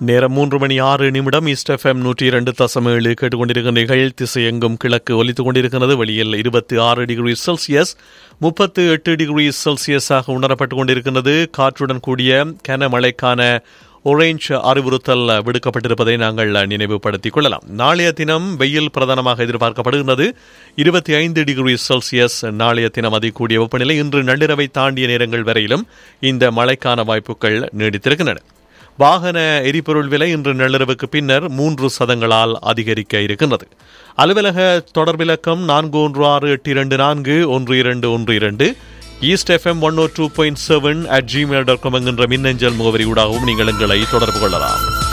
நேரம் மூன்று மணி ஆறு நிமிடம் ஈஸ்ட் எஃப்எம் நூற்றி இரண்டு தசம் ஏழு கேட்டுக்கொண்டிருக்கிற நிகழ் திசையெங்கும் கிழக்கு ஒலித்துக் கொண்டிருக்கிறது வெளியில் இருபத்தி ஆறு டிகிரி செல்சியஸ் முப்பத்து எட்டு டிகிரி செல்சியஸாக உணரப்பட்டுக் கொண்டிருக்கிறது காற்றுடன் கூடிய கனமழைக்கான ஒரேஞ்ச் அறிவுறுத்தல் விடுக்கப்பட்டிருப்பதை நாங்கள் நினைவுபடுத்திக் கொள்ளலாம் நாளைய தினம் வெயில் பிரதானமாக எதிர்பார்க்கப்படுகிறது இருபத்தி ஐந்து டிகிரி செல்சியஸ் நாளைய தினம் அதிகூடிய வெப்பநிலை இன்று நள்ளிரவை தாண்டிய நேரங்கள் வரையிலும் இந்த மழைக்கான வாய்ப்புகள் நீடித்திருக்கின்றன வாகன எரிபொருள் விலை இன்று நள்ளிரவுக்கு பின்னர் மூன்று சதங்களால் அதிகரிக்க இருக்கின்றது அலுவலக தொடர்பிலக்கம் நான்கு ஒன்று ஆறு எட்டு இரண்டு நான்கு ஒன்று இரண்டு ஒன்று இரண்டு east FM one O two point seven at Gmail dot com என்கின்ற மின்னஞ்சல் முகவரி ஊடாகவும் நீங்கள் எங்களை தொடர்பு கொள்ளலாம்